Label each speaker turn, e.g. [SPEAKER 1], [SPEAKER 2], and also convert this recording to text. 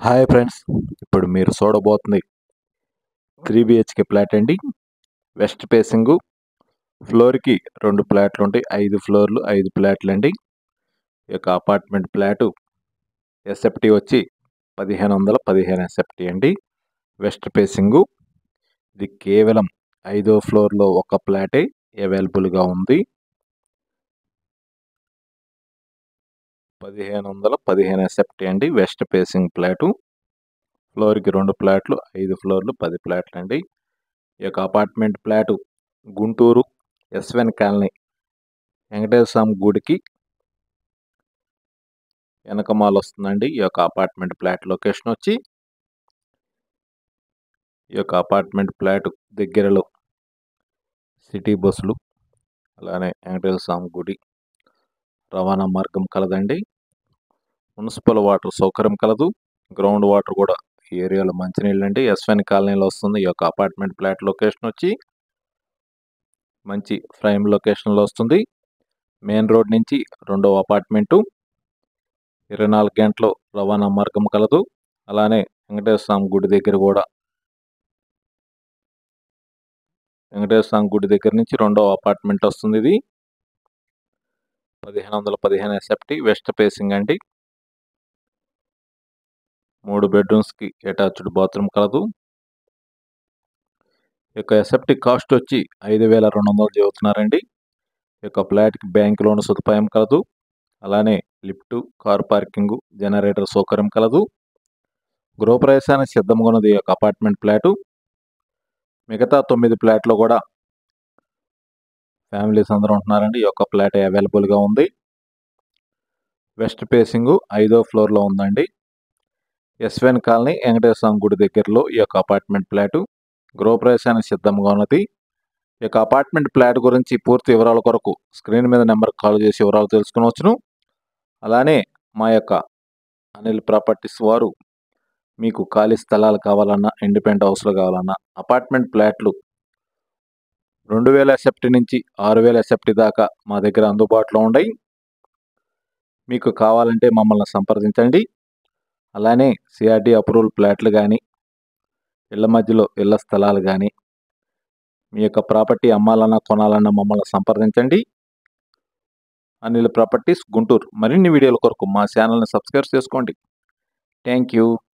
[SPEAKER 1] hi friends ఇప్పుడు మీరు చూడబోతుంది త్రీ బిహెచ్కే ఫ్లాట్ అండి వెస్ట్ ఫేసింగ్ ఫ్లోర్కి రెండు ఫ్లాట్లు ఉంటాయి ఐదు ఫ్లోర్లు ఐదు ఫ్లాట్లు అండి ఈ యొక్క అపార్ట్మెంట్ ఫ్లాటు ఎస్ఎఫ్టీ వచ్చి పదిహేను వందల పదిహేను ఎస్ఎఫ్టీ అండి వెస్ట్ ఫేసింగ్ ఇది కేవలం ఐదో ఫ్లోర్లో ఒక ఫ్లాటే అవైలబుల్గా ఉంది పదిహేను వందల పదిహేను ఎస్ఎఫ్టీ అండి వెస్ట్ ఫేసింగ్ ఫ్లాటు ఫ్లోర్కి రెండు ఫ్లాట్లు ఐదు ఫ్లోర్లు పది ఫ్లాట్లు అండి ఈ యొక్క apartment flat Guntur SVN colony Venkateswara Swamy గుడికి వెనకమాల వస్తుందండి ఈ యొక్క అపార్ట్మెంట్ ఫ్లాట్ లొకేషన్ వచ్చి ఈ యొక్క అపార్ట్మెంట్ ఫ్లాట్ దగ్గరలో సిటీ బస్సులు అలానే వెంకటేశ్వర స్వామి గుడి రవాణా మార్గం కలదండి మున్సిపల్ వాటర్ సౌకర్యం కలదు గ్రౌండ్ వాటర్ కూడా ఈ ఏరియాలో మంచినీళ్ళు అండి ఎస్వెన్ కాలనీలో వస్తుంది ఈ యొక్క అపార్ట్మెంట్ ఫ్లాట్ లొకేషన్ వచ్చి మంచి ప్రైమ్ లొకేషన్లో వస్తుంది మెయిన్ రోడ్ నుంచి రెండవ అపార్ట్మెంటు ఇరవై నాలుగు గంటలు రవాణా మార్గం కలదు అలానే వెంకటేశ్వర స్వామి గుడి దగ్గర కూడా వెంకటేశ్వర స్వామి గుడి దగ్గర నుంచి రెండవ అపార్ట్మెంట్ వస్తుంది ఇది పదిహేను వందల పదిహేను ఎస్ఎఫ్టీ వెస్ట్ ఫేసింగ్ అండి మూడు బెడ్రూమ్స్కి అటాచ్డ్ బాత్రూమ్ కలదు ఈ యొక్క ఎస్ఎఫ్టీ కాస్ట్ వచ్చి ఐదు వేల రెండు వందలు చెబుతున్నారండి ఈ యొక్క ఫ్లాట్కి బ్యాంక్ లోన్ సదుపాయం కలదు అలానే లిఫ్ట్ కార్ పార్కింగ్ జనరేటర్ సౌకర్యం కలదు గృహప్రవేశానికి సిద్ధంగా ఉన్నది ఈ యొక్క అపార్ట్మెంట్ ఫ్లాటు మిగతా తొమ్మిది ఫ్లాట్లో కూడా ఫ్యామిలీస్ అందరూ ఉంటున్నారండి ఈ యొక్క ఫ్లాట్ అవైలబుల్గా ఉంది వెస్ట్ ఫేసింగ్ ఐదో ఫ్లోర్లో ఉందండి ఎస్వెన్ కాలనీ వెంకటేశ్వర స్వామి గుడి దగ్గరలో ఈ యొక్క అపార్ట్మెంట్ ఫ్లాటు గృహప్రవేశానికి సిద్ధంగా ఉన్నది ఈ యొక్క అపార్ట్మెంట్ ఫ్లాట్ గురించి పూర్తి వివరాల కొరకు స్క్రీన్ మీద నెంబర్ కాల్ చేసి వివరాలు తెలుసుకునవచ్చును అలానే మా యొక్క అనిల్ ప్రాపర్టీస్ వారు మీకు ఖాళీ స్థలాలు కావాలన్నా ఇండిపెండెంట్ హౌస్లు కావాలన్నా అపార్ట్మెంట్ ఫ్లాట్లు రెండు వేల ఎస్ఎఫ్టీ నుంచి ఆరు వేల ఎస్ఎఫ్టీ దాకా మా దగ్గర అందుబాటులో ఉన్నాయి మీకు కావాలంటే మమ్మల్ని సంప్రదించండి అలానే సిఆర్టీ అప్రూవల్ ఫ్లాట్లు కానీ ఇళ్ల మధ్యలో ఇళ్ల స్థలాలు కానీ మీ యొక్క ప్రాపర్టీ అమ్మాలన్నా కొనాలన్నా మమ్మల్ని సంప్రదించండి అనిల్ ప్రాపర్టీస్ గుంటూరు మరిన్ని వీడియోల కొరకు మా ఛానల్ని సబ్స్క్రైబ్ చేసుకోండి థ్యాంక్ యూ